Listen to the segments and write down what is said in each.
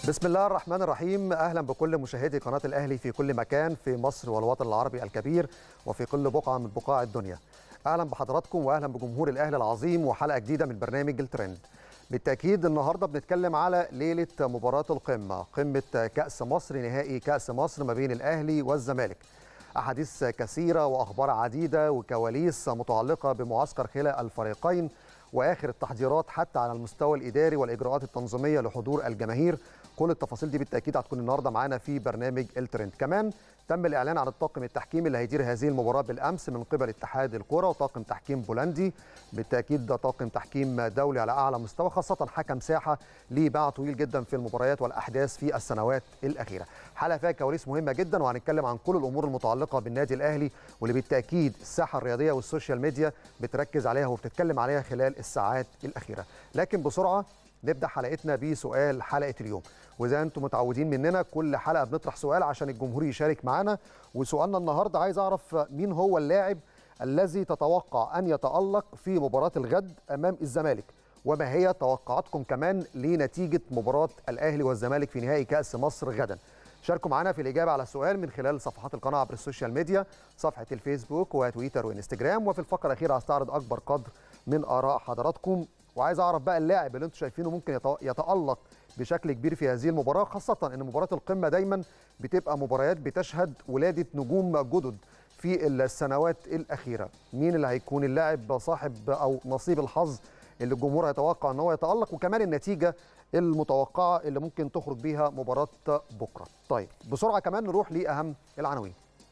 بسم الله الرحمن الرحيم اهلا بكل مشاهدي قناه الاهلي في كل مكان في مصر والوطن العربي الكبير وفي كل بقعه من بقاع الدنيا اهلا بحضراتكم واهلا بجمهور الاهلي العظيم وحلقه جديده من برنامج الترند بالتاكيد النهارده بنتكلم على ليله مباراه القمه قمه كاس مصر نهائي كاس مصر ما بين الاهلي والزمالك احاديث كثيره واخبار عديده وكواليس متعلقه بمعسكر كلا الفريقين واخر التحضيرات حتى على المستوى الاداري والاجراءات التنظيميه لحضور الجماهير كل التفاصيل دي بالتاكيد هتكون النهارده معانا في برنامج الترند كمان تم الاعلان عن الطاقم التحكيمي اللي هيدير هذه المباراه بالامس من قبل اتحاد الكره وطاقم تحكيم بولندي بالتاكيد ده طاقم تحكيم دولي على اعلى مستوى خاصه حكم ساحه ليه باع طويل جدا في المباريات والاحداث في السنوات الاخيره حلقه فيها كواليس مهمه جدا وهنتكلم عن كل الامور المتعلقه بالنادي الاهلي واللي بالتاكيد الساحه الرياضيه والسوشيال ميديا بتركز عليها وبتتكلم عليها خلال الساعات الاخيره لكن بسرعه نبدا حلقتنا بسؤال حلقه اليوم وزي انتم متعودين مننا كل حلقه بنطرح سؤال عشان الجمهور يشارك معانا وسؤالنا النهارده عايز اعرف مين هو اللاعب الذي تتوقع ان يتالق في مباراه الغد امام الزمالك وما هي توقعاتكم كمان لنتيجه مباراه الاهلي والزمالك في نهائي كاس مصر غدا شاركوا معنا في الاجابه على السؤال من خلال صفحات القناه عبر السوشيال ميديا صفحه الفيسبوك وتويتر وانستجرام وفي الفقره الاخيره هستعرض اكبر قدر من اراء حضراتكم وعايز اعرف بقى اللاعب اللي انتم شايفينه ممكن يتالق بشكل كبير في هذه المباراه خاصه ان مباراه القمه دايما بتبقى مباريات بتشهد ولاده نجوم جدد في السنوات الاخيره مين اللي هيكون اللاعب صاحب او نصيب الحظ اللي الجمهور هيتوقع ان هو يتالق وكمان النتيجه المتوقعه اللي ممكن تخرج بيها مباراه بكره طيب بسرعه كمان نروح لاهم العناوين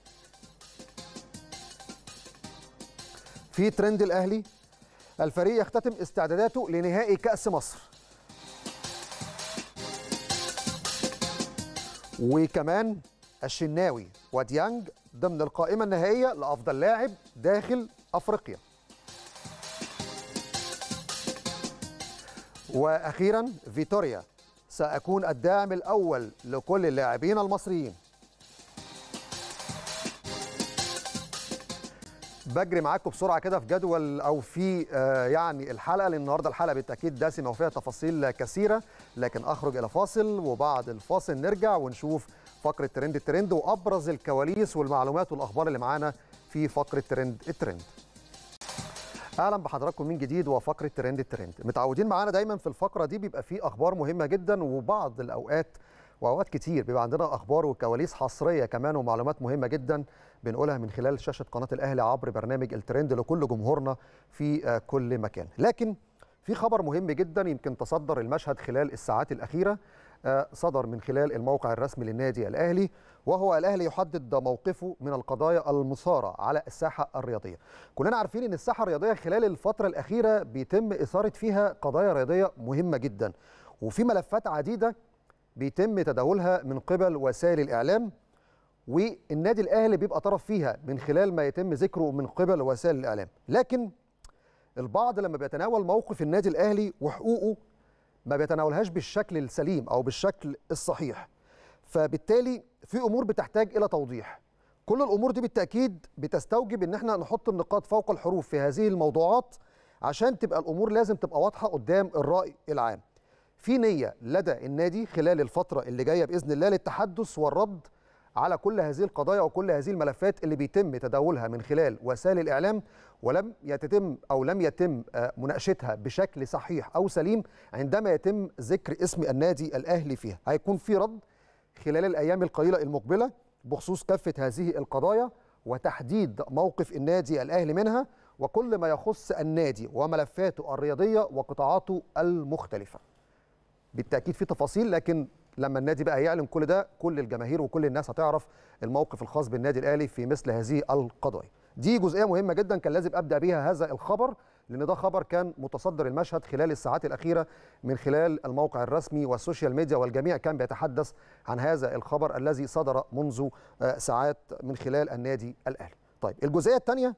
في ترند الاهلي الفريق يختتم استعداداته لنهائي كأس مصر وكمان الشناوي وديانج ضمن القائمة النهائية لأفضل لاعب داخل أفريقيا وأخيرا فيتوريا سأكون الداعم الأول لكل اللاعبين المصريين بجري معاكم بسرعه كده في جدول او في آه يعني الحلقه لان النهارده الحلقه بالتاكيد دسمه وفيها تفاصيل كثيره لكن اخرج الى فاصل وبعد الفاصل نرجع ونشوف فقره ترند الترند وابرز الكواليس والمعلومات والاخبار اللي معانا في فقره ترند الترند. اهلا بحضراتكم من جديد وفقره ترند الترند متعودين معانا دايما في الفقره دي بيبقى في اخبار مهمه جدا وبعض الاوقات واوقات كتير بيبقى عندنا اخبار وكواليس حصريه كمان ومعلومات مهمه جدا بنقولها من خلال شاشه قناه الاهلي عبر برنامج الترند لكل جمهورنا في كل مكان لكن في خبر مهم جدا يمكن تصدر المشهد خلال الساعات الاخيره صدر من خلال الموقع الرسمي للنادي الاهلي وهو الاهلي يحدد موقفه من القضايا المثاره على الساحه الرياضيه. كلنا عارفين ان الساحه الرياضيه خلال الفتره الاخيره بيتم اثاره فيها قضايا رياضيه مهمه جدا وفي ملفات عديده بيتم تداولها من قبل وسائل الاعلام والنادي الاهلي بيبقى طرف فيها من خلال ما يتم ذكره من قبل وسائل الاعلام لكن البعض لما بيتناول موقف النادي الاهلي وحقوقه ما بيتناولهاش بالشكل السليم او بالشكل الصحيح فبالتالي في امور بتحتاج الى توضيح كل الامور دي بالتاكيد بتستوجب ان احنا نحط النقاط فوق الحروف في هذه الموضوعات عشان تبقى الامور لازم تبقى واضحه قدام الراي العام في نيه لدى النادي خلال الفتره اللي جايه باذن الله للتحدث والرد على كل هذه القضايا وكل هذه الملفات اللي بيتم تداولها من خلال وسائل الاعلام ولم يتم او لم يتم مناقشتها بشكل صحيح او سليم عندما يتم ذكر اسم النادي الاهلي فيها هيكون في رد خلال الايام القليله المقبله بخصوص كافه هذه القضايا وتحديد موقف النادي الاهلي منها وكل ما يخص النادي وملفاته الرياضيه وقطاعاته المختلفه بالتاكيد في تفاصيل لكن لما النادي بقى يعلن كل ده كل الجماهير وكل الناس هتعرف الموقف الخاص بالنادي الاهلي في مثل هذه القضايا دي جزئيه مهمه جدا كان لازم ابدا بيها هذا الخبر لان ده خبر كان متصدر المشهد خلال الساعات الاخيره من خلال الموقع الرسمي والسوشيال ميديا والجميع كان بيتحدث عن هذا الخبر الذي صدر منذ ساعات من خلال النادي الاهلي طيب الجزئيه الثانيه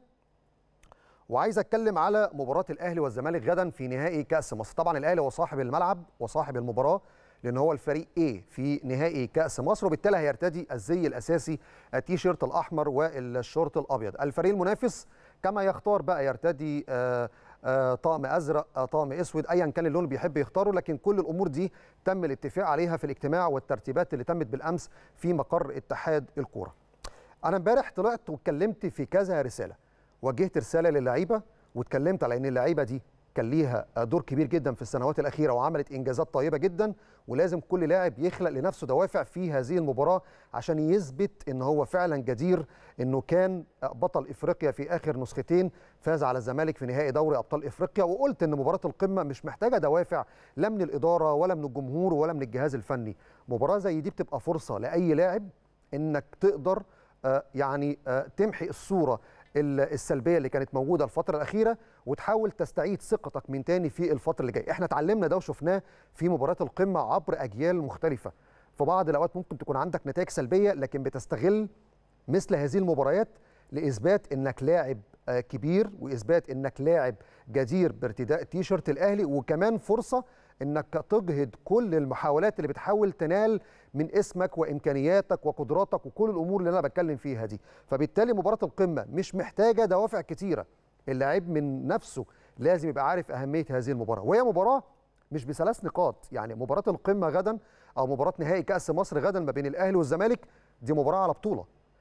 وعايز اتكلم على مباراه الاهلي والزمالك غدا في نهائي كاس مصر طبعا الاهلي هو صاحب الملعب وصاحب المباراه لان هو الفريق A في نهائي كاس مصر وبالتالي هيرتدي الزي الاساسي التيشيرت الاحمر والشورت الابيض الفريق المنافس كما يختار بقى يرتدي آه، طقم ازرق آه، طقم اسود ايا كان اللون اللي بيحب يختاره لكن كل الامور دي تم الاتفاق عليها في الاجتماع والترتيبات اللي تمت بالامس في مقر اتحاد الكوره انا امبارح طلعت واتكلمت في كذا رساله وجهت رساله للعيبه واتكلمت على ان اللعيبه دي كان ليها دور كبير جدا في السنوات الاخيره وعملت انجازات طيبه جدا ولازم كل لاعب يخلق لنفسه دوافع في هذه المباراه عشان يثبت ان هو فعلا جدير انه كان بطل افريقيا في اخر نسختين فاز على الزمالك في نهائي دوري ابطال افريقيا وقلت ان مباراه القمه مش محتاجه دوافع لا من الاداره ولا من الجمهور ولا من الجهاز الفني مباراه زي دي بتبقى فرصه لاي لاعب انك تقدر آه، يعني آه، تمحي الصوره السلبيه اللي كانت موجوده الفتره الاخيره وتحاول تستعيد ثقتك من تاني في الفتره اللي جايه احنا اتعلمنا ده وشفناه في مباراه القمه عبر اجيال مختلفه في بعض الاوقات ممكن تكون عندك نتائج سلبيه لكن بتستغل مثل هذه المباريات لاثبات انك لاعب آه، كبير واثبات انك لاعب جدير بارتداء تيشرت الاهلي وكمان فرصه انك تجهد كل المحاولات اللي بتحاول تنال من اسمك وامكانياتك وقدراتك وكل الامور اللي انا بتكلم فيها دي فبالتالي مباراه القمه مش محتاجه دوافع كتيره اللاعب من نفسه لازم يبقى عارف اهميه هذه المباراه وهي مباراه مش بثلاث نقاط يعني مباراه القمه غدا او مباراه نهائي كاس مصر غدا ما بين الاهلي والزمالك دي مباراه على بطوله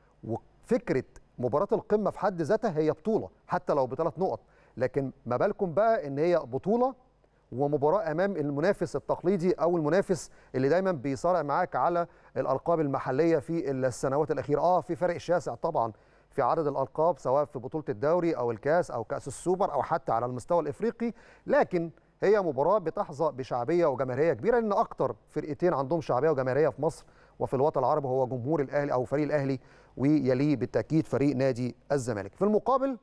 وفكره مباراه القمه في حد ذاتها هي بطوله حتى لو بثلاث نقط لكن ما بالكم بقى ان هي بطوله ومباراه امام المنافس التقليدي او المنافس اللي دايما بيصارع معاك على الالقاب المحليه في السنوات الاخيره اه في فرق شاسع طبعا في عدد الالقاب سواء في بطوله الدوري او الكاس او كاس السوبر او حتى على المستوى الافريقي لكن هي مباراه بتحظى بشعبيه وجماهيريه كبيره لان اكتر فرقتين عندهم شعبيه وجماهيريه في مصر وفي الوطن العربي هو جمهور الاهلي او فريق الاهلي ويليه بالتاكيد فريق نادي الزمالك في المقابل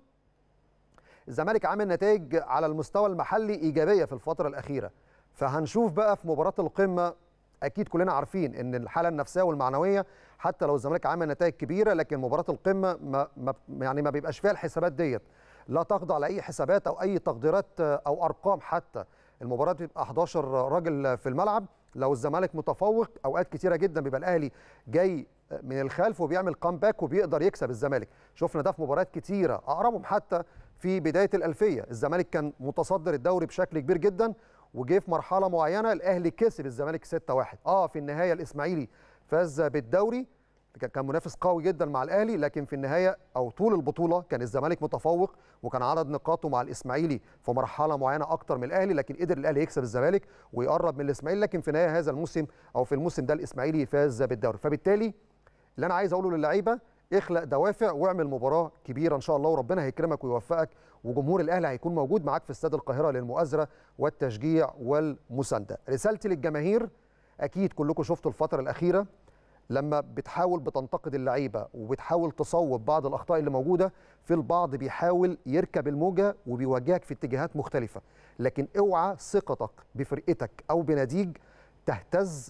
الزمالك عامل نتائج على المستوى المحلي ايجابيه في الفتره الاخيره فهنشوف بقى في مباراه القمه اكيد كلنا عارفين ان الحاله النفسيه والمعنويه حتى لو الزمالك عامل نتائج كبيره لكن مباراه القمه ما ما يعني ما بيبقاش فيها الحسابات ديت لا تخضع لاي حسابات او اي تقديرات او ارقام حتى المباراه بتبقى 11 راجل في الملعب لو الزمالك متفوق اوقات كتيره جدا بيبقى الاهلي جاي من الخلف وبيعمل كامباك وبيقدر يكسب الزمالك شفنا ده في مباريات كتيره اقربهم حتى في بدايه الالفيه الزمالك كان متصدر الدوري بشكل كبير جدا وجه في مرحله معينه الاهلي كسب الزمالك 6-1 اه في النهايه الاسماعيلي فاز بالدوري كان منافس قوي جدا مع الاهلي لكن في النهايه او طول البطوله كان الزمالك متفوق وكان عدد نقاطه مع الاسماعيلي في مرحله معينه اكتر من الاهلي لكن قدر الاهلي يكسب الزمالك ويقرب من الاسماعيلي لكن في النهايه هذا الموسم او في الموسم ده الاسماعيلي فاز بالدوري فبالتالي اللي انا عايز اقوله للعيبه اخلق دوافع واعمل مباراه كبيره ان شاء الله وربنا هيكرمك ويوفقك وجمهور الاهلي هيكون موجود معاك في استاد القاهره للمؤازره والتشجيع والمسانده رسالتي للجماهير اكيد كلكم شفتوا الفتره الاخيره لما بتحاول بتنتقد اللعيبه وبتحاول تصوب بعض الاخطاء اللي موجوده في البعض بيحاول يركب الموجه وبيوجهك في اتجاهات مختلفه لكن اوعى ثقتك بفرقتك او بناديك تهتز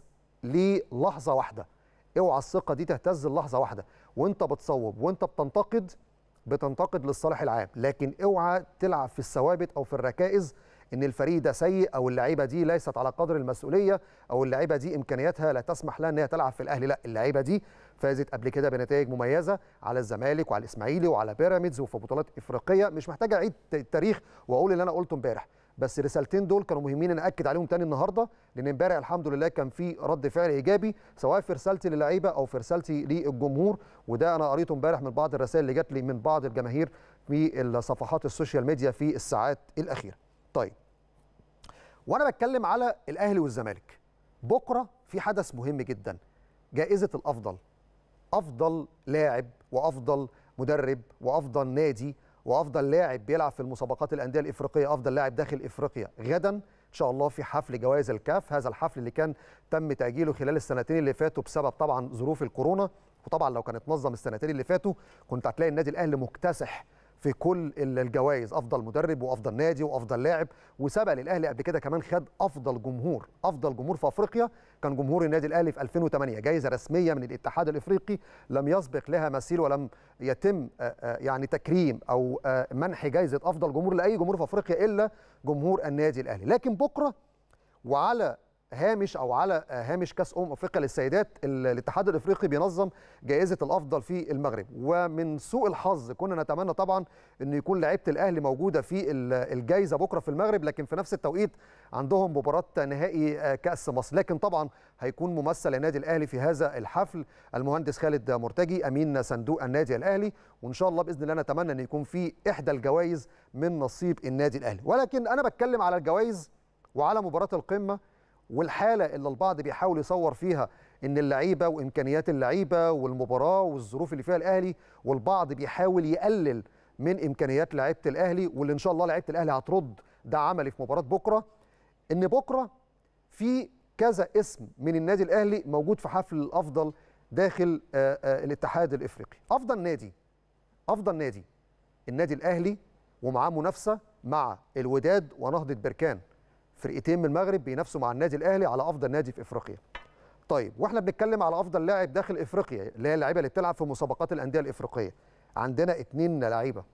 للحظه واحده اوعى الثقه دي تهتز للحظه واحده وانت بتصوب وانت بتنتقد بتنتقد للصالح العام لكن اوعى تلعب في الثوابت او في الركائز ان الفريق ده سيء او اللعيبه دي ليست على قدر المسؤوليه او اللعيبه دي امكانياتها لا تسمح لها ان هي تلعب في الاهلي لا اللعيبه دي فازت قبل كده بنتائج مميزه على الزمالك وعلى الاسماعيلي وعلى بيراميدز وفي بطولات افريقيه مش محتاج اعيد التاريخ واقول اللي انا قلته امبارح بس الرسالتين دول كانوا مهمين ان اكد عليهم تاني النهارده لان امبارح الحمد لله كان في رد فعل ايجابي سواء في رسالتي للعيبه او في رسالتي للجمهور وده انا قريته امبارح من بعض الرسائل اللي جات لي من بعض الجماهير في الصفحات السوشيال ميديا في الساعات الاخيره. طيب وانا بتكلم على الاهلي والزمالك بكره في حدث مهم جدا جائزه الافضل افضل لاعب وافضل مدرب وافضل نادي وافضل لاعب بيلعب في المسابقات الانديه الافريقيه افضل لاعب داخل افريقيا غدا ان شاء الله في حفل جوائز الكاف هذا الحفل اللي كان تم تاجيله خلال السنتين اللي فاتوا بسبب طبعا ظروف الكورونا وطبعا لو كانت نظم السنتين اللي فاتوا كنت هتلاقي النادي الاهلي مكتسح في كل الجوائز افضل مدرب وافضل نادي وافضل لاعب وسبق للاهلي قبل كده كمان خد افضل جمهور افضل جمهور في افريقيا كان جمهور النادي الاهلي في 2008 جائزه رسميه من الاتحاد الافريقي لم يسبق لها مثيل ولم يتم يعني تكريم او منح جائزه افضل جمهور لاي جمهور في افريقيا الا جمهور النادي الاهلي لكن بكره وعلى هامش او على هامش كاس امم افريقيا للسيدات الاتحاد الافريقي بينظم جائزه الافضل في المغرب ومن سوء الحظ كنا نتمنى طبعا ان يكون لعيبه الاهلي موجوده في الجائزه بكره في المغرب لكن في نفس التوقيت عندهم مباراه نهائي كاس مصر لكن طبعا هيكون ممثل النادي الاهلي في هذا الحفل المهندس خالد مرتجي امين صندوق النادي الاهلي وان شاء الله باذن الله نتمنى ان يكون في احدى الجوائز من نصيب النادي الاهلي ولكن انا بتكلم على الجوائز وعلى مباراه القمه والحاله اللي البعض بيحاول يصور فيها ان اللعيبه وامكانيات اللعيبه والمباراه والظروف اللي فيها الاهلي والبعض بيحاول يقلل من امكانيات لعيبه الاهلي واللي ان شاء الله لعيبه الاهلي هترد ده عملي في مباراه بكره ان بكره في كذا اسم من النادي الاهلي موجود في حفل الافضل داخل آآ آآ الاتحاد الافريقي افضل نادي افضل نادي النادي الاهلي ومعاه منافسه مع الوداد ونهضه بركان فرقتين من المغرب بينافسوا مع النادي الاهلي على افضل نادي في افريقيا طيب واحنا بنتكلم على افضل لاعب داخل افريقيا اللي هي اللعيبه اللي بتلعب في مسابقات الانديه الافريقيه عندنا اثنين لعيبه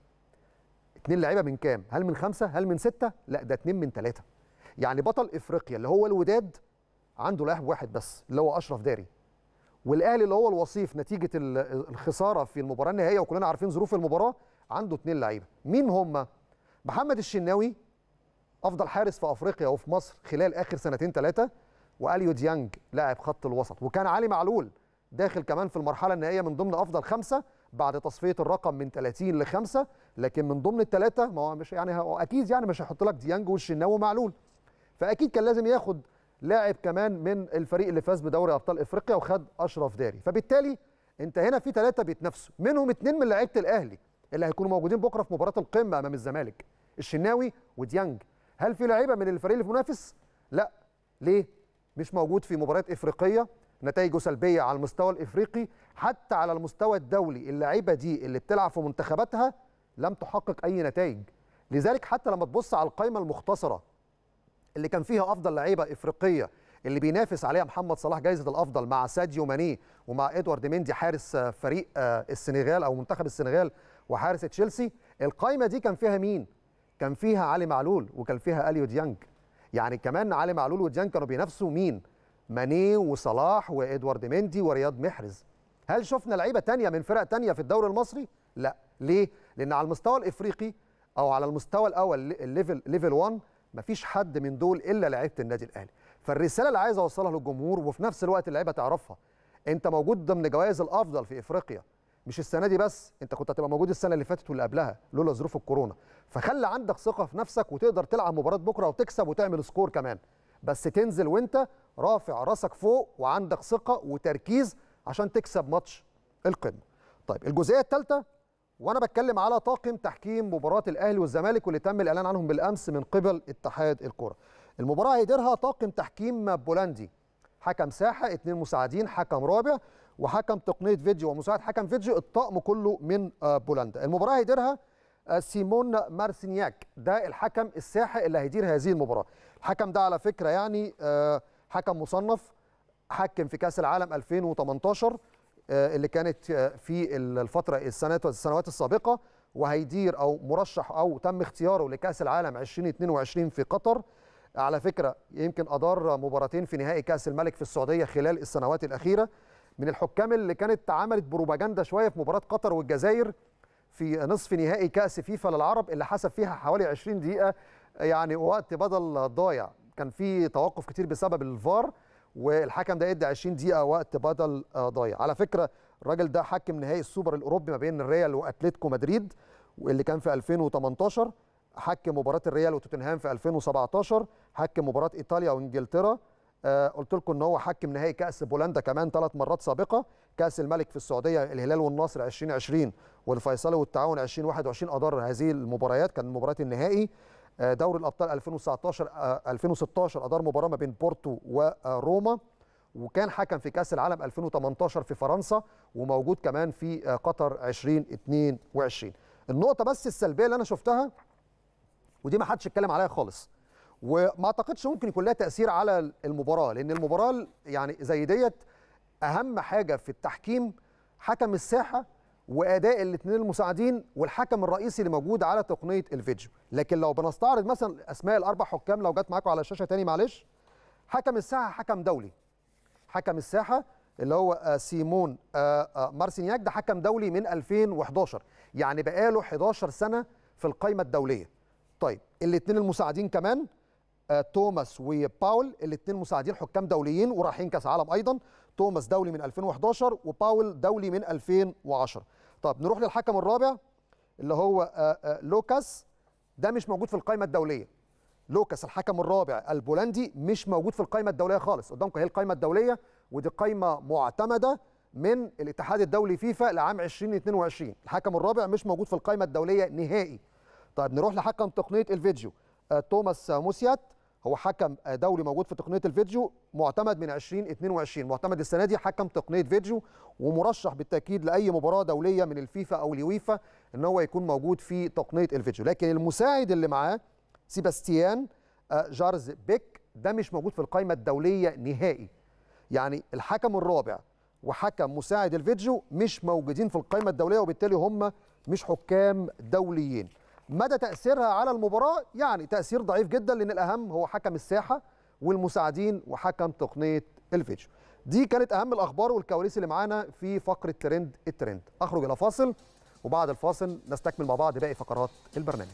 اثنين لعيبه من كام هل من خمسه هل من سته لا ده اثنين من ثلاثه يعني بطل افريقيا اللي هو الوداد عنده لاعب واحد بس اللي هو اشرف داري والاهلي اللي هو الوصيف نتيجه الخساره في المباراه النهائيه وكلنا عارفين ظروف المباراه عنده اثنين لعيبه مين هم محمد الشناوي افضل حارس في افريقيا وفي مصر خلال اخر سنتين ثلاثه واليو ديانج لاعب خط الوسط وكان علي معلول داخل كمان في المرحله النهائيه من ضمن افضل خمسه بعد تصفيه الرقم من 30 ل 5 لكن من ضمن الثلاثه ما هو مش يعني هو اكيد يعني مش هيحط لك ديانج والشناوي ومعلول فاكيد كان لازم ياخد لاعب كمان من الفريق اللي فاز بدوري ابطال افريقيا وخد اشرف داري فبالتالي انت هنا في ثلاثه بيتنافسوا منهم اثنين من لعيبه الاهلي اللي هيكونوا موجودين بكره في مباراه القمه امام الزمالك الشناوي وديانج هل في لعيبه من الفريق اللي منافس لا ليه مش موجود في مباريات افريقيه نتائجه سلبيه على المستوى الافريقي حتى على المستوى الدولي اللعيبه دي اللي بتلعب في منتخباتها لم تحقق اي نتائج لذلك حتى لما تبص على القائمه المختصره اللي كان فيها افضل لعيبه افريقيه اللي بينافس عليها محمد صلاح جائزه الافضل مع ساديو ماني ومع ادوارد ميندي حارس فريق السنغال او منتخب السنغال وحارس تشيلسي القائمه دي كان فيها مين كان فيها علي معلول وكان فيها اليو ديانج يعني كمان علي معلول وديانج كانوا بينافسوا مين ماني وصلاح وادوارد ميندي ورياض محرز هل شفنا لعيبه تانية من فرق تانية في الدوري المصري لا ليه لان على المستوى الافريقي او على المستوى الاول الليفل ليفل 1 مفيش حد من دول الا لعيبه النادي الاهلي فالرساله اللي عايز اوصلها للجمهور وفي نفس الوقت اللعيبه تعرفها انت موجود ضمن جوائز الافضل في افريقيا مش السنه دي بس انت كنت هتبقى موجود السنه اللي فاتت واللي قبلها لولا ظروف الكورونا فخلي عندك ثقه في نفسك وتقدر تلعب مباراه بكره وتكسب وتعمل سكور كمان بس تنزل وانت رافع راسك فوق وعندك ثقه وتركيز عشان تكسب ماتش القمه طيب الجزئيه الثالثه وانا بتكلم على طاقم تحكيم مباراه الاهلي والزمالك واللي تم الاعلان عنهم بالامس من قبل اتحاد الكره المباراه هيديرها طاقم تحكيم بولندي حكم ساحه اثنين مساعدين حكم رابع وحكم تقنيه فيديو ومساعد حكم فيديو الطقم كله من بولندا المباراه هيديرها سيمون مارسينياك ده الحكم الساحق اللي هيدير هذه المباراه الحكم ده على فكره يعني حكم مصنف حكم في كاس العالم 2018 اللي كانت في الفتره السنوات السنوات السابقه وهيدير او مرشح او تم اختياره لكاس العالم 2022 في قطر على فكره يمكن ادار مباراتين في نهائي كاس الملك في السعوديه خلال السنوات الاخيره من الحكام اللي كانت عملت بروباجندا شويه في مباراه قطر والجزائر في نصف نهائي كاس فيفا للعرب اللي حسب فيها حوالي 20 دقيقه يعني وقت بدل ضايع كان في توقف كتير بسبب الفار والحكم ده ادى 20 دقيقه وقت بدل ضايع على فكره الراجل ده حكم نهائي السوبر الاوروبي ما بين الريال واتلتيكو مدريد واللي كان في 2018 حكم مباراه الريال وتوتنهام في 2017 حكم مباراه ايطاليا وانجلترا آه قلت لكم ان هو حكم نهائي كاس بولندا كمان ثلاث مرات سابقه كاس الملك في السعوديه الهلال والنصر 2020 والفيصلي والتعاون 2021 ادار هذه المباريات كان مباراه النهائي آه دوري الابطال 2019 آه 2016 ادار مباراه ما بين بورتو وروما وكان حكم في كاس العالم 2018 في فرنسا وموجود كمان في قطر 2022 النقطه بس السلبيه اللي انا شفتها ودي ما حدش اتكلم عليها خالص وما اعتقدش ممكن يكون لها تاثير على المباراه لان المباراه يعني زي ديت اهم حاجه في التحكيم حكم الساحه واداء الاثنين المساعدين والحكم الرئيسي اللي موجود على تقنيه الفيديو لكن لو بنستعرض مثلا اسماء الاربع حكام لو جت معاكم على الشاشه تاني معلش حكم الساحه حكم دولي حكم الساحه اللي هو سيمون مارسينياك ده حكم دولي من 2011 يعني بقاله 11 سنه في القائمه الدوليه طيب الاثنين المساعدين كمان توماس وباول الاثنين مساعدين حكام دوليين ورايحين كاس عالم ايضا توماس دولي من 2011 وباول دولي من 2010 طب نروح للحكم الرابع اللي هو لوكاس ده مش موجود في القائمه الدوليه لوكاس الحكم الرابع البولندي مش موجود في القائمه الدوليه خالص قدامكم هي القائمه الدوليه ودي قائمه معتمده من الاتحاد الدولي فيفا لعام 2022 الحكم الرابع مش موجود في القائمه الدوليه نهائي طيب نروح لحكم تقنيه الفيديو توماس موسيات هو حكم دولي موجود في تقنيه الفيديو معتمد من 2022 معتمد السنه دي حكم تقنيه فيديو ومرشح بالتاكيد لاي مباراه دوليه من الفيفا او اليويفا ان هو يكون موجود في تقنيه الفيديو لكن المساعد اللي معاه سيباستيان جارز بيك ده مش موجود في القائمه الدوليه نهائي يعني الحكم الرابع وحكم مساعد الفيديو مش موجودين في القائمه الدوليه وبالتالي هم مش حكام دوليين مدى تاثيرها على المباراه يعني تاثير ضعيف جدا لان الاهم هو حكم الساحه والمساعدين وحكم تقنيه الفيديو دي كانت اهم الاخبار والكواليس اللي معانا في فقره ترند الترند اخرج الى فاصل وبعد الفاصل نستكمل مع بعض باقي فقرات البرنامج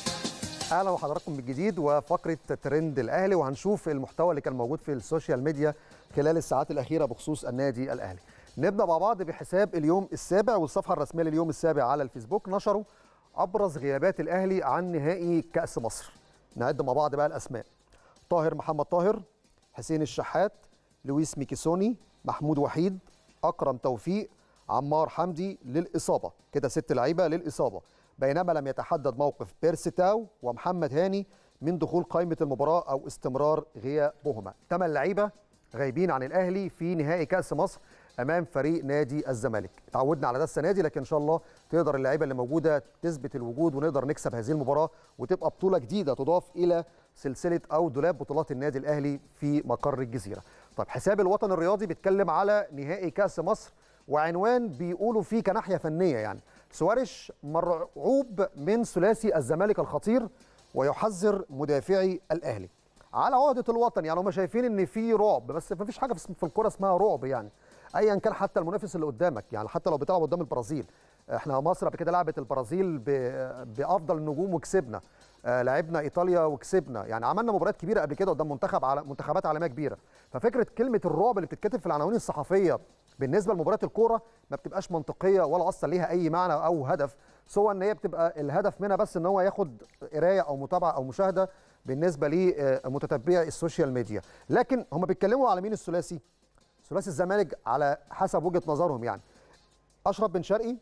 اهلا وحضراتكم من جديد وفقره ترند الاهلي وهنشوف المحتوى اللي كان موجود في السوشيال ميديا خلال الساعات الاخيره بخصوص النادي الاهلي نبدا مع بعض بحساب اليوم السابع والصفحه الرسميه لليوم السابع على الفيسبوك نشروا ابرز غيابات الاهلي عن نهائي كاس مصر نعد مع بعض بقى الاسماء طاهر محمد طاهر حسين الشحات لويس ميكيسوني محمود وحيد اكرم توفيق عمار حمدي للاصابه كده ست لعيبه للاصابه بينما لم يتحدد موقف بيرسيتاو ومحمد هاني من دخول قائمه المباراه او استمرار غيابهما ثمان لعيبه غايبين عن الاهلي في نهائي كاس مصر امام فريق نادي الزمالك تعودنا على ده السنه دي لكن ان شاء الله تقدر اللعيبه اللي موجوده تثبت الوجود ونقدر نكسب هذه المباراه وتبقى بطوله جديده تضاف الى سلسله او دولاب بطولات النادي الاهلي في مقر الجزيره طيب حساب الوطن الرياضي بيتكلم على نهائي كاس مصر وعنوان بيقولوا فيه كناحيه فنيه يعني سوارش مرعوب من ثلاثي الزمالك الخطير ويحذر مدافعي الاهلي على عهده الوطن يعني هم شايفين ان في رعب بس ما فيش حاجه في الكوره اسمها رعب يعني ايا كان حتى المنافس اللي قدامك يعني حتى لو بتلعب قدام البرازيل احنا مصر قبل كده لعبت البرازيل بافضل النجوم وكسبنا آه لعبنا ايطاليا وكسبنا يعني عملنا مباريات كبيره قبل كده قدام منتخب على منتخبات عالميه كبيره ففكره كلمه الرعب اللي بتتكتب في العناوين الصحفيه بالنسبه لمباريات الكوره ما بتبقاش منطقيه ولا اصلا ليها اي معنى او هدف سوى ان هي بتبقى الهدف منها بس ان هو ياخد قرايه او متابعه او مشاهده بالنسبه لمتتبعي السوشيال ميديا لكن هم بيتكلموا على مين الثلاثي ثلاثي الزمالك على حسب وجهه نظرهم يعني اشرف بن شرقي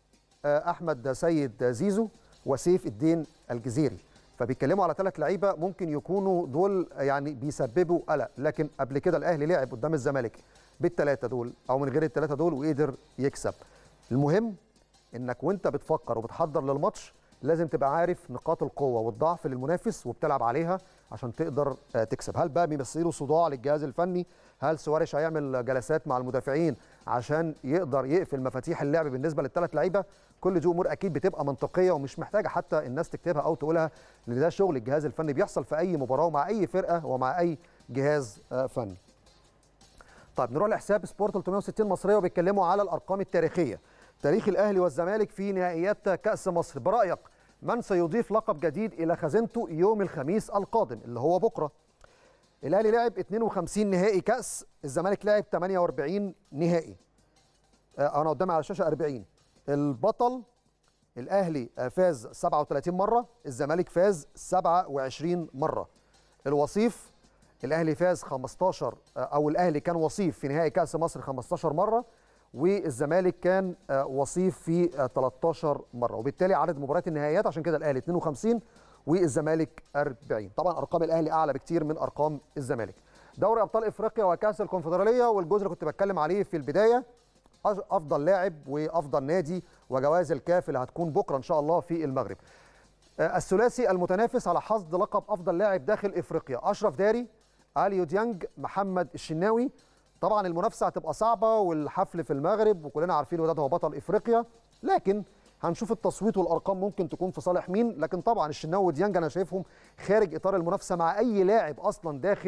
احمد سيد زيزو وسيف الدين الجزيري فبيتكلموا على ثلاث لعيبه ممكن يكونوا دول يعني بيسببوا قلق لكن قبل كده الاهلي لعب قدام الزمالك بالثلاثه دول او من غير الثلاثه دول وقدر يكسب المهم انك وانت بتفكر وبتحضر للماتش لازم تبقى عارف نقاط القوه والضعف للمنافس وبتلعب عليها عشان تقدر تكسب هل بقى بيمثلوا صداع للجهاز الفني هل سواريش هيعمل جلسات مع المدافعين عشان يقدر يقفل مفاتيح اللعب بالنسبه للثلاث لعيبه كل دي امور اكيد بتبقى منطقيه ومش محتاجه حتى الناس تكتبها او تقولها لان ده شغل الجهاز الفني بيحصل في اي مباراه ومع اي فرقه ومع اي جهاز فني طيب نروح لحساب سبورت 360 مصريه وبيتكلموا على الارقام التاريخيه تاريخ الاهلي والزمالك في نهائيات كاس مصر برايك من سيضيف لقب جديد الى خزينته يوم الخميس القادم اللي هو بكره الاهلي لعب 52 نهائي كاس الزمالك لعب 48 نهائي انا قدامي على الشاشه 40 البطل الاهلي فاز 37 مره الزمالك فاز 27 مره الوصيف الاهلي فاز 15 او الاهلي كان وصيف في نهائي كاس مصر 15 مره والزمالك كان وصيف في 13 مره وبالتالي عدد مباريات النهائيات عشان كده الاهلي 52 والزمالك 40 طبعا ارقام الاهلي اعلى بكتير من ارقام الزمالك دوري ابطال افريقيا وكاس الكونفدراليه والجزء اللي كنت بتكلم عليه في البدايه افضل لاعب وافضل نادي وجوائز الكاف اللي هتكون بكره ان شاء الله في المغرب الثلاثي المتنافس على حصد لقب افضل لاعب داخل افريقيا اشرف داري اليو ديانج محمد الشناوي طبعا المنافسه هتبقى صعبه والحفل في المغرب وكلنا عارفين وداد هو بطل افريقيا لكن هنشوف التصويت والارقام ممكن تكون في صالح مين لكن طبعا الشناوي وديانج انا شايفهم خارج اطار المنافسه مع اي لاعب اصلا داخل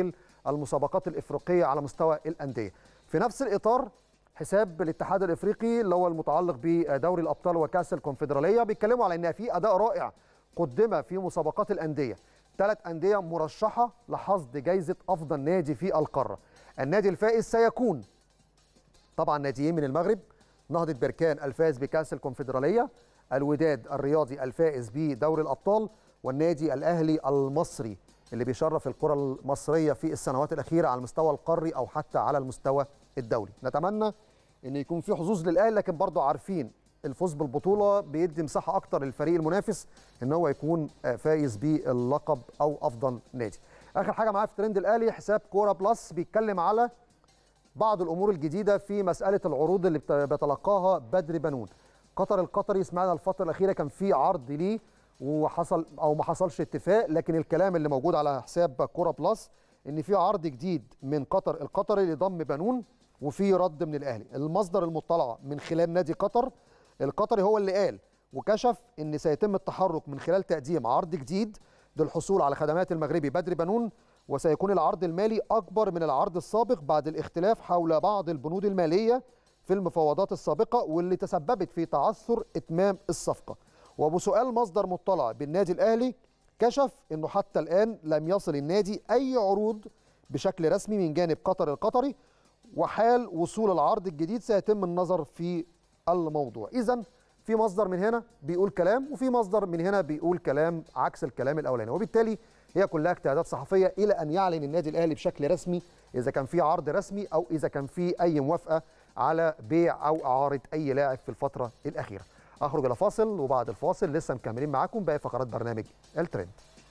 المسابقات الافريقيه على مستوى الانديه في نفس الاطار حساب الاتحاد الافريقي اللي هو المتعلق بدوري الابطال وكاس الكونفدراليه بيتكلموا على ان في اداء رائع قدم في مسابقات الانديه ثلاث انديه مرشحه لحصد جائزه افضل نادي في القاره النادي الفائز سيكون طبعا ناديين من المغرب نهضه بركان الفائز بكاس الكونفدراليه الوداد الرياضي الفائز بدوري الابطال والنادي الاهلي المصري اللي بيشرف الكره المصريه في السنوات الاخيره على المستوى القاري او حتى على المستوى الدولي نتمنى ان يكون في حظوظ للاهلي لكن برضه عارفين الفوز بالبطوله بيدي مساحه اكتر للفريق المنافس ان هو يكون فايز باللقب او افضل نادي اخر حاجه معايا في ترند الاهلي حساب كوره بلس بيتكلم على بعض الامور الجديده في مساله العروض اللي بيتلقاها بدر بنون قطر القطري سمعنا الفتره الاخيره كان في عرض ليه وحصل او ما حصلش اتفاق لكن الكلام اللي موجود على حساب كوره بلس ان في عرض جديد من قطر القطري لضم بنون وفي رد من الاهلي المصدر المطلع من خلال نادي قطر القطري هو اللي قال وكشف ان سيتم التحرك من خلال تقديم عرض جديد للحصول على خدمات المغربي بدر بنون وسيكون العرض المالي اكبر من العرض السابق بعد الاختلاف حول بعض البنود الماليه في المفاوضات السابقه واللي تسببت في تعثر اتمام الصفقه وبسؤال مصدر مطلع بالنادي الاهلي كشف انه حتى الان لم يصل النادي اي عروض بشكل رسمي من جانب قطر القطري وحال وصول العرض الجديد سيتم النظر في الموضوع اذا في مصدر من هنا بيقول كلام وفي مصدر من هنا بيقول كلام عكس الكلام الاولاني وبالتالي هي كلها اجتهادات صحفيه الى ان يعلن النادي الاهلي بشكل رسمي اذا كان في عرض رسمي او اذا كان في اي موافقه على بيع او اعاره اي لاعب في الفتره الاخيره اخرج الى فاصل وبعد الفاصل لسه مكملين معاكم باقي فقرات برنامج الترند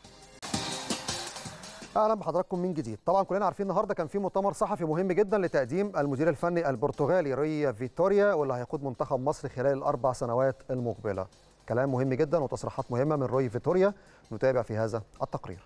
اهلا بحضراتكم من جديد طبعا كلنا عارفين النهارده كان في مؤتمر صحفي مهم جدا لتقديم المدير الفني البرتغالي ري فيتوريا واللي هيقود منتخب مصر خلال الاربع سنوات المقبله كلام مهم جدا وتصريحات مهمه من روي فيتوريا نتابع في هذا التقرير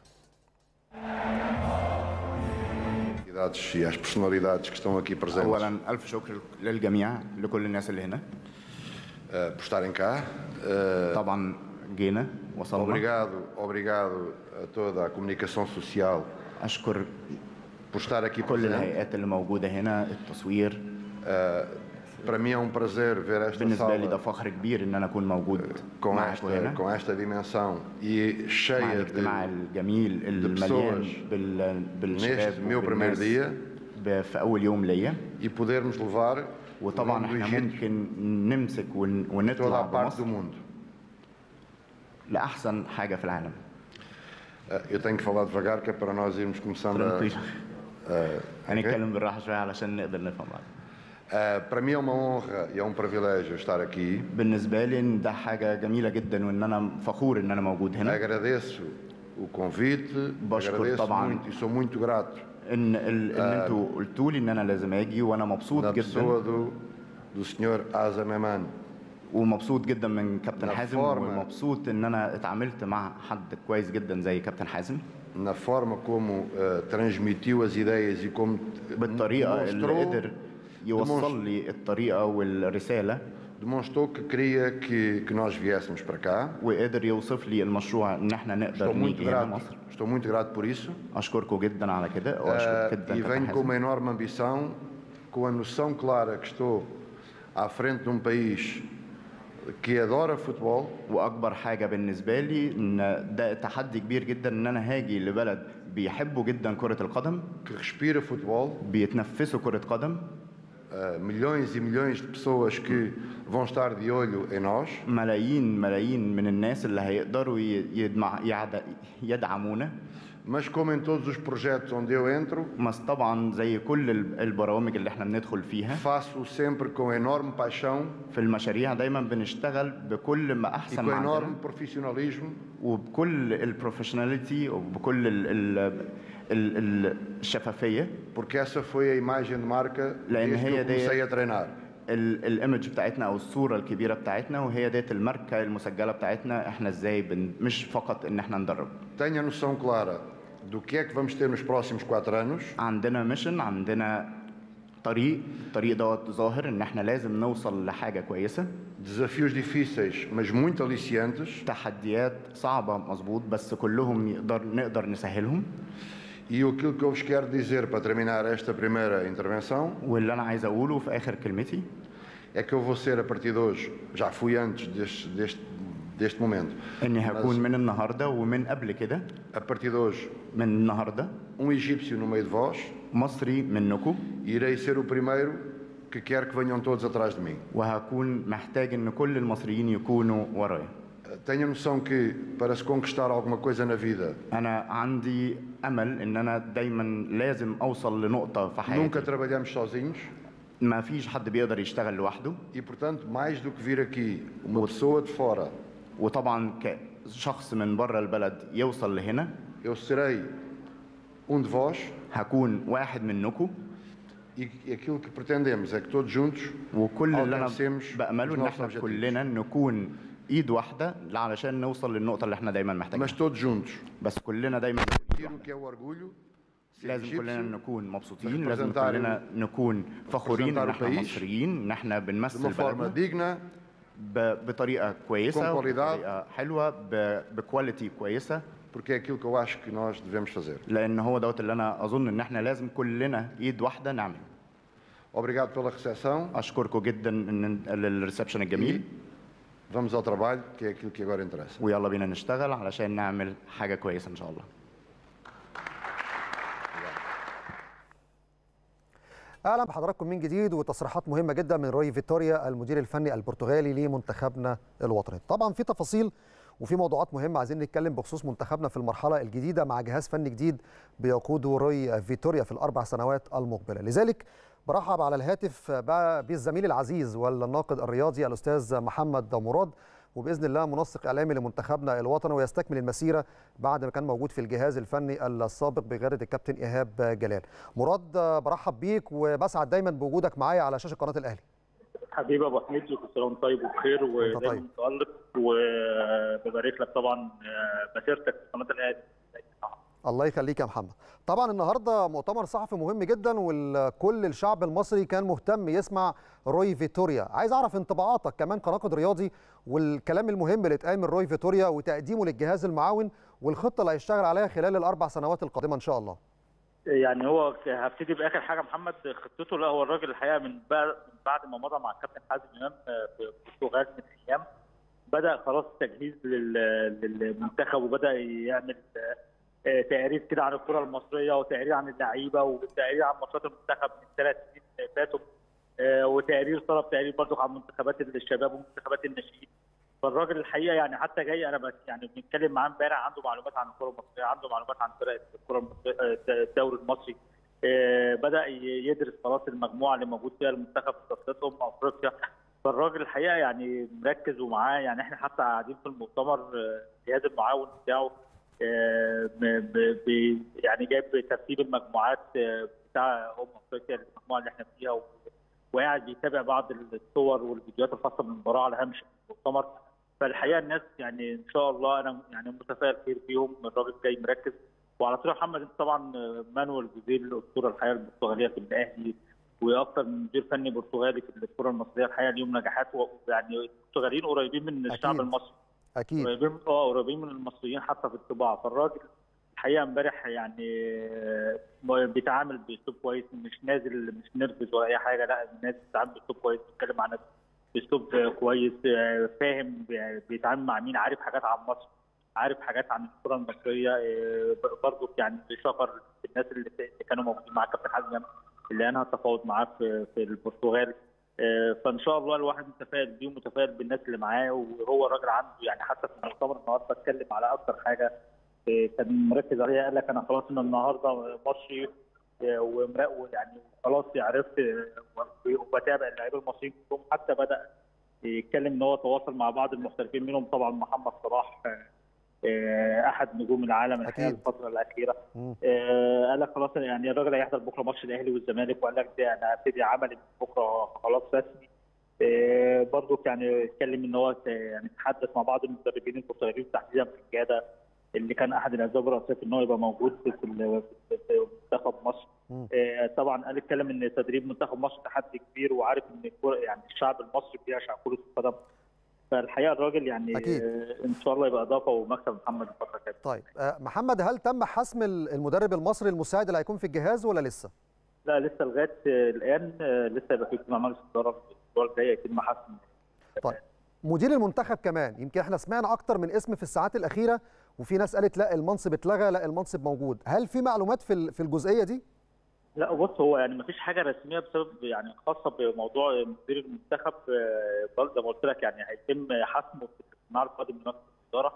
e as personalidades que estão aqui presentes اولا الف شكر للجميع لكل الناس اللي هنا uh, por estarem cá. Uh, طبعا جينا وصلنا obrigado, obrigado a toda a comunicação social اشكر por estar aqui كل presente. الهيئات اللي موجوده هنا التصوير Para mim é um prazer ver esta بالنسبه لي ده sala فخر كبير ان انا اكون موجود com معاكم esta, هنا com esta dimensão e مع cheia الاجتماع de, الجميل المليان pessoas بال... بالشباب neste meu primeiro وبالناس dia ب- في اول يوم ليا e podermos levar o وطبعا nome do احنا Egito ممكن نمسك ون... toda ونطلع a parte do بمصر mundo. لاحسن حاجه في العالم Uh, Eu tenho que falar devagar que é para nós irmos começando a. طويل. uh, هنتكلم بالراحه شويه علشان نقدر نفهم بعض Uh, para mim é uma honra e é um privilégio estar aqui. بالنسبه لي إن ده حاجه جميله جدا وان انا فخور ان انا موجود هنا Agradeço o convite, بشكر agradeço طبعاً. muito e sou muito grato ان ال... ان انتوا قلتوا لي ان انا لازم اجي وانا مبسوط na جدا pessoa do, do senhor Asa Meman. ومبسوط جدا من كابتن لا حازم فورمة. ومبسوط ان انا اتعاملت مع حد كويس جدا زي كابتن حازم na forma como uh, transmitiu as ideias e como بالطريقه اللي demonstrou, قدر يوصل لي الطريقه والرساله demonstrou que queria que, que nós viéssemos para cá. وقدر يوصف لي المشروع ان احنا نقدر Estou muito نيجي هنا grato, مصر estou muito grato por isso. اشكركم جدا على كده Uh, واشكر جدا e كابتن venho com حازم uma enorme ambição, com a noção clara que estou à frente de um país que adora futebol, واكبر حاجه بالنسبه لي ان ده تحدي كبير جدا ان انا هاجي لبلد بيحبوا جدا كره القدم que respira futebol, بيتنفسوا كره قدم uh, milhões e milhões de pessoas que vão estar de olho em nós. ملايين ملايين من الناس اللي هيقدروا ي- يدمع يعد- يدعمونا Mas como em todos os projetos onde eu entro, بس طبعا زي كل ال- البرامج اللي احنا بندخل فيها faço sempre com enorme paixão في المشاريع دايما بنشتغل بكل ما e احسن com ما عندنا enorme profissionalismo وبكل البروفيشناليتي وبكل ال ال ال ال الشفافيه porque essa foi a imagem de marca لأن desde que هي eu دي- comecei a treinar. ال- الايمج بتاعتنا او الصوره الكبيره بتاعتنا وهي ديت الماركه المسجله بتاعتنا احنا ازاي بن مش فقط ان احنا ندرب Tenho a noção clara do que é que vamos ter nos próximos quatro anos عندنا ميشن عندنا طريق الطريق دوت ظاهر ان احنا لازم نوصل لحاجه كويسه desafios difíceis, mas muito aliciantes, تحديات صعبه مظبوط بس كلهم يقدر نقدر نسهلهم E aquilo que eu vos quero dizer para terminar esta primeira intervenção واللي انا عايز اقوله في اخر كلمتي é que eu vou ser a partir de hoje, já fui antes deste, deste, deste momento, اني mas هكون من النهارده ومن قبل كده a partir de hoje, من النهارده um egípcio no meio de vós مصري منكم e irei ser o primeiro que quer que venham todos atrás de mim. وهكون محتاج ان كل المصريين يكونوا ورايا Tenha noção que para se conquistar alguma coisa na vida, انا عندي امل ان انا دايما لازم اوصل لنقطه في nunca حياتي trabalhamos sozinhos ما فيش حد بيقدر يشتغل لوحده e, portanto, mais do que vir aqui uma pessoa de fora, وطبعا كشخص من بره البلد يوصل لهنا eu serei um de vós هكون واحد منكم e aquilo que pretendemos é que todos juntos وكل اللي انا alcancemos بامله os ان nossos احنا objetivos. كلنا نكون ايد واحده علشان نوصل للنقطه اللي احنا دايما محتاجينها Mas todos juntos. بس كلنا دايما Tiro o que é o orgulho, ser لازم كلنا egípcio, نكون مبسوطين لازم representar كلنا نكون فخورين ان representar o احنا país مصريين ان احنا de بنمثل uma forma بلدنا digna, ب- بطريقه كويسه Com qualidade. بطريقه حلوه ب- بكواليتي كويسه porque é aquilo que eu acho que nós devemos fazer. لان هو دوت اللي انا اظن ان احنا لازم كلنا ايد واحده نعمله Obrigado pela recepção اشكركم جدا ان للريسبشن الجميل e vamos ao trabalho, que é aquilo que agora interessa. ويلا بينا نشتغل علشان نعمل حاجه كويسه ان شاء الله اهلا بحضراتكم من جديد وتصريحات مهمه جدا من روي فيتوريا المدير الفني البرتغالي لمنتخبنا الوطني طبعا في تفاصيل وفي موضوعات مهمه عايزين نتكلم بخصوص منتخبنا في المرحله الجديده مع جهاز فني جديد بيقوده روي فيتوريا في الاربع سنوات المقبله لذلك برحب على الهاتف بقى بالزميل العزيز والناقد الرياضي الاستاذ محمد مراد وباذن الله منسق اعلامي لمنتخبنا الوطني ويستكمل المسيره بعد ما كان موجود في الجهاز الفني السابق بقياده الكابتن ايهاب جلال. مراد برحب بيك وبسعد دايما بوجودك معايا على شاشه قناه الاهلي. حبيبي ابو حميد كل سنه وانت طيب وبخير ودايما طيب. متالق وببارك لك طبعا مسيرتك في قناه الاهلي الله يخليك يا محمد. طبعا النهارده مؤتمر صحفي مهم جدا وكل الشعب المصري كان مهتم يسمع روي فيتوريا، عايز اعرف انطباعاتك كمان كناقد رياضي والكلام المهم اللي اتقال من روي فيتوريا وتقديمه للجهاز المعاون والخطه اللي هيشتغل عليها خلال الاربع سنوات القادمه ان شاء الله. يعني هو هبتدي باخر حاجه محمد خطته لا هو الراجل الحقيقه من بعد من بعد ما مضى مع الكابتن حازم امام في البرتغال من ايام بدا خلاص تجهيز لل- للمنتخب وبدا يعمل آه، تقارير كده عن الكره المصريه وتقارير عن اللعيبه وتقارير عن ماتشات المنتخب من ثلاث سنين فاتوا آه، وتقارير طلب تقارير برضه عن منتخبات الشباب ومنتخبات الناشئين فالراجل الحقيقه يعني حتى جاي انا بس يعني بنتكلم معاه امبارح عنده معلومات عن الكره المصريه عنده معلومات عن فرق الكره المصريه آه، الدوري المصري آه، بدا ي- يدرس خلاص المجموعه اللي موجود فيها المنتخب في تصفيات امم افريقيا فالراجل الحقيقه يعني مركز ومعاه يعني احنا حتى قاعدين في المؤتمر آه، الجهاز المعاون بتاعه آه، ب- ب- ب- يعني جايب ترتيب المجموعات آه، بتاع امم افريقيا المجموعه اللي احنا فيها و- وقاعد بيتابع بعض الصور والفيديوهات الخاصه بالمباراه على هامش المؤتمر فالحقيقه الناس يعني ان شاء الله انا يعني متفائل خير فيهم الراجل جاي مركز وعلى طول يا محمد انت طبعا مانويل جوزيل الاسطوره الحقيقه البرتغاليه في الاهلي واكثر من مدير فني برتغالي في الكره المصريه الحقيقه ليهم نجاحات ويعني البرتغاليين قريبين من الشعب أكيد. المصري اكيد قريبين اه قريبين من المصريين حتى في الطباعه فالراجل الحقيقه امبارح يعني آه، بيتعامل باسلوب كويس مش نازل مش نرفز ولا اي حاجه لا الناس بتتعامل باسلوب كويس بيتكلم عن باسلوب آه، كويس آه، فاهم بي- بيتعامل مع مين عارف حاجات عن مصر عارف حاجات عن الكره المصريه آه، برضه يعني بيشكر الناس اللي اللي كانوا موجودين مع كابتن حازم إمام اللي انهى التفاوض معاه في في البرتغال آه، فان شاء الله الواحد متفائل بيه ومتفائل بالناس اللي معاه وهو الراجل عنده يعني حتى في المؤتمر النهارده اتكلم على اكثر حاجه آه، كان مركز عليها قال لك انا خلاص من النهارده مصري آه، ومراقب يعني خلاص عرفت آه، وبتابع اللعيبه المصريين كلهم حتى بدا يتكلم ان هو تواصل مع بعض المحترفين منهم طبعا محمد صلاح آه، آه، احد نجوم العالم الحقيقه أكيد. الفتره الاخيره مم. آه، قال لك خلاص يعني الراجل هيحضر بكره ماتش الاهلي والزمالك وقال لك ده انا هبتدي عملي من بكره خلاص رسمي آه، برضو يعني اتكلم ان هو ت- يعني تحدث مع بعض المدربين البرتغاليين تحديدا في الجاده اللي كان احد الاسباب الرئيسيه في ان هو يبقى موجود في ال- في في منتخب مصر مم. آه، طبعا قال اتكلم ان تدريب منتخب مصر تحدي كبير وعارف ان الكرة- يعني الشعب المصري بيعشق كره القدم فالحقيقه الراجل يعني أكيد. آه، ان شاء الله يبقى اضافه ومكسب محمد الفتره الجايه طيب آه، محمد هل تم حسم ال- المدرب المصري المساعد اللي هيكون في الجهاز ولا لسه؟ لا لسه لغايه آه، الان آه، لسه يبقى في اجتماع مجلس الاداره الاسبوع الجاي يتم حسم طيب مدير المنتخب كمان يمكن احنا سمعنا اكتر من اسم في الساعات الاخيره وفي ناس قالت لا المنصب اتلغى لا المنصب موجود هل في معلومات في ال- في الجزئيه دي لا بص هو يعني ما فيش حاجه رسميه بسبب يعني خاصه بموضوع مدير المنتخب آه، برضه زي ما قلت لك يعني هيتم حسمه في الاجتماع القادم من مجلس الاداره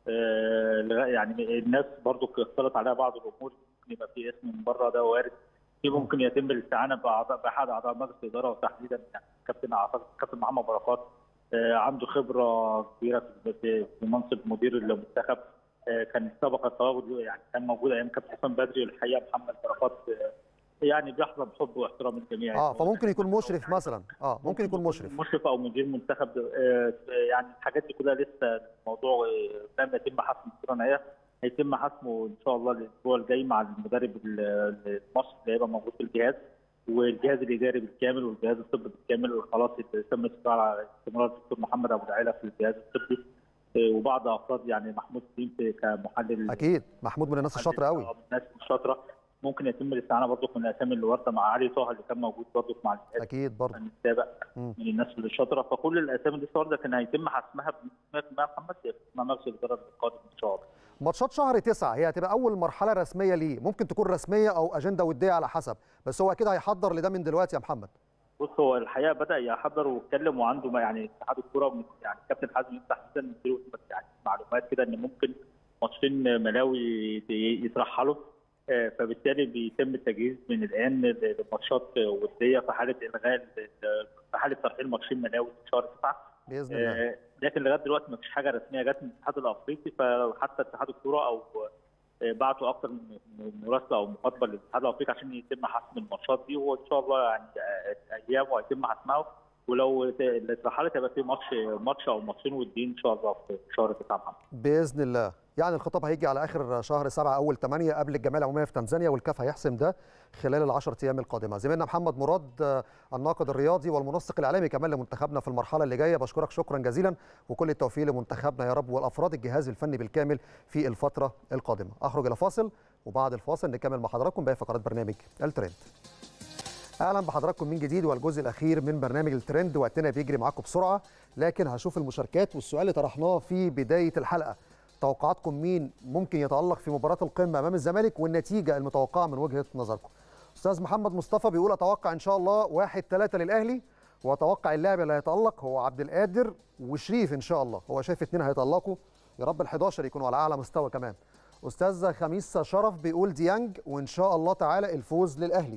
آه، لغا- يعني الناس برضه اختلط عليها بعض الامور ممكن يبقى في اسم من بره ده وارد في ممكن يتم الاستعانه باعضاء باحد اعضاء مجلس الاداره وتحديدا يعني كابتن اعتقد كابتن محمد بركات آه، عنده خبره كبيره في- في في منصب مدير المنتخب آه، كان سبق التواجد يعني كان موجود ايام كابتن حسام بدري والحقيقه محمد بركات آه، يعني بيحظى بحب واحترام الجميع اه فممكن يكون مشرف مثلا اه ممكن يكون مشرف مشرف او مدير منتخب آه، يعني الحاجات دي كلها لسه الموضوع آه، لم يتم حسم الصوره النهائيه هيتم حسمه ان شاء الله الاسبوع الجاي مع المدرب ال- المصري اللي هيبقى موجود في الجهاز والجهاز الاداري بالكامل والجهاز الطبي بالكامل وخلاص تم استقرار على استمرار الدكتور محمد ابو العيله في الجهاز الطبي آه، وبعض افراد يعني محمود سليم في- كمحلل اكيد محمود من الناس الشاطره قوي آه، من الناس الشاطره ممكن يتم الاستعانه برضه من الاسامي اللي وارده مع علي طه اللي كان موجود برضه مع الجهاز اكيد برضه من السابق مم. من الناس اللي شاطره فكل الاسامي دي وارده كان هيتم حسمها بنسبه 100% محمد مع مجلس الاداره القادم ان شاء الله. ماتشات شهر تسعة هي هتبقى أول مرحلة رسمية ليه ممكن تكون رسمية أو أجندة ودية على حسب بس هو أكيد هيحضر لده من دلوقتي يا محمد بص هو الحقيقه بدا يحضر ويتكلم وعنده ما يعني اتحاد الكوره من- يعني كابتن حازم تحديدا مدير يعني معلومات كده ان ممكن ماتشين ملاوي يت- يترحلوا آه، فبالتالي بيتم التجهيز من الان لماتشات وديه في حاله الغاء ال- في حاله ترحيل ماتشين ملاوي في شهر 9 بإذن الله آه، لكن لغايه دلوقتي ما فيش حاجه رسميه جت من الاتحاد الافريقي فحتى اتحاد الكوره او آه، بعتوا اكثر من من مراسله او مخاطبه للاتحاد الافريقي عشان يتم حسم الماتشات دي وان شاء الله يعني آه، ايام وهيتم حسمها ولو ت- اللي اترحلت هيبقى في ماتش ماتش او ماتشين وديين ان شاء الله في شهر 9 محمد بإذن الله يعني الخطاب هيجي على آخر شهر سبعة أول ثمانية قبل الجمعية العمومية في تنزانيا والكاف هيحسم ده خلال العشر أيام القادمة زميلنا محمد مراد آه، الناقد الرياضي والمنسق الإعلامي كمان لمنتخبنا في المرحلة اللي جاية بشكرك شكرا جزيلا وكل التوفيق لمنتخبنا يا رب والأفراد الجهاز الفني بالكامل في الفترة القادمة أخرج إلى فاصل وبعد الفاصل نكمل مع حضراتكم باقي فقرات برنامج الترند اهلا بحضراتكم من جديد والجزء الاخير من برنامج الترند وقتنا بيجري معاكم بسرعه لكن هشوف المشاركات والسؤال اللي طرحناه في بدايه الحلقه توقعاتكم مين ممكن يتالق في مباراه القمه امام الزمالك والنتيجه المتوقعه من وجهه نظركم استاذ محمد مصطفى بيقول اتوقع ان شاء الله واحد ثلاثة للاهلي واتوقع اللاعب اللي هيتالق هو عبد القادر وشريف ان شاء الله هو شايف اثنين هيتالقوا يا رب ال11 يكونوا على اعلى مستوى كمان استاذ خميس شرف بيقول ديانج وان شاء الله تعالى الفوز للاهلي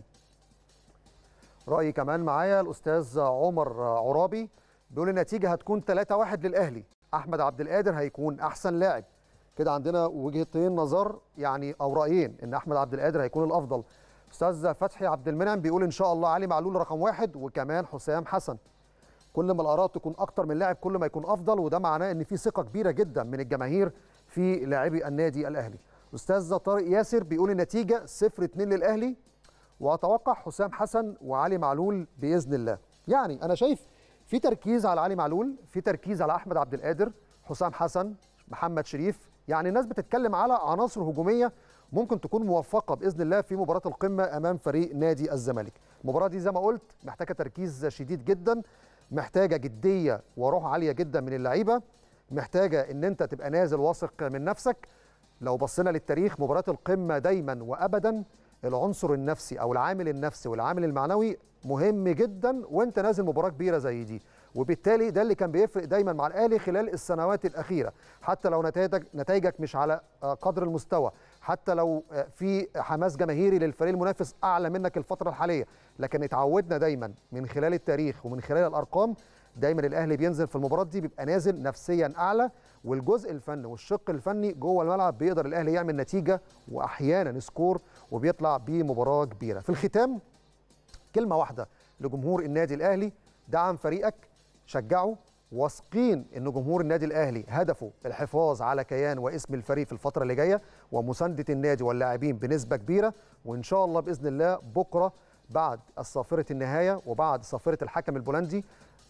رأي كمان معايا الأستاذ عمر عرابي بيقول النتيجة هتكون 3-1 للأهلي أحمد عبد القادر هيكون أحسن لاعب كده عندنا وجهتين نظر يعني أو رأيين إن أحمد عبد القادر هيكون الأفضل أستاذ فتحي عبد المنعم بيقول إن شاء الله علي معلول رقم واحد وكمان حسام حسن كل ما الآراء تكون أكتر من لاعب كل ما يكون أفضل وده معناه إن في ثقة كبيرة جدا من الجماهير في لاعبي النادي الأهلي أستاذ طارق ياسر بيقول النتيجة 0-2 للأهلي واتوقع حسام حسن وعلي معلول باذن الله يعني انا شايف في تركيز على علي معلول في تركيز على احمد عبد القادر حسام حسن محمد شريف يعني الناس بتتكلم على عناصر هجوميه ممكن تكون موفقه باذن الله في مباراه القمه امام فريق نادي الزمالك المباراه دي زي ما قلت محتاجه تركيز شديد جدا محتاجه جديه وروح عاليه جدا من اللعيبه محتاجه ان انت تبقى نازل واثق من نفسك لو بصينا للتاريخ مباراه القمه دايما وابدا العنصر النفسي او العامل النفسي والعامل المعنوي مهم جدا وانت نازل مباراه كبيره زي دي وبالتالي ده اللي كان بيفرق دايما مع الاهلي خلال السنوات الاخيره حتى لو نتائجك نتائجك مش على آه، قدر المستوى حتى لو آه، في حماس جماهيري للفريق المنافس اعلى منك الفتره الحاليه لكن اتعودنا دايما من خلال التاريخ ومن خلال الارقام دايما الاهلي بينزل في المباراه دي بيبقى نازل نفسيا اعلى والجزء الفني والشق الفني جوه الملعب بيقدر الاهلي يعمل نتيجه واحيانا سكور وبيطلع بمباراه كبيره في الختام كلمه واحده لجمهور النادي الاهلي دعم فريقك شجعه واثقين ان جمهور النادي الاهلي هدفه الحفاظ على كيان واسم الفريق في الفتره اللي جايه ومسانده النادي واللاعبين بنسبه كبيره وان شاء الله باذن الله بكره بعد الصافره النهايه وبعد صافره الحكم البولندي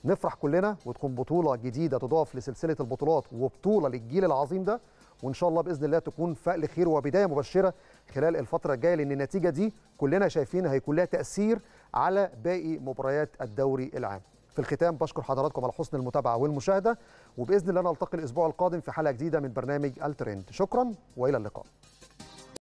نفرح كلنا وتكون بطوله جديده تضاف لسلسله البطولات وبطوله للجيل العظيم ده وان شاء الله باذن الله تكون فأل خير وبدايه مبشره خلال الفتره الجايه لان النتيجه دي كلنا شايفين هيكون لها تاثير على باقي مباريات الدوري العام في الختام بشكر حضراتكم على حسن المتابعه والمشاهده وباذن الله نلتقي الاسبوع القادم في حلقه جديده من برنامج الترند شكرا والى اللقاء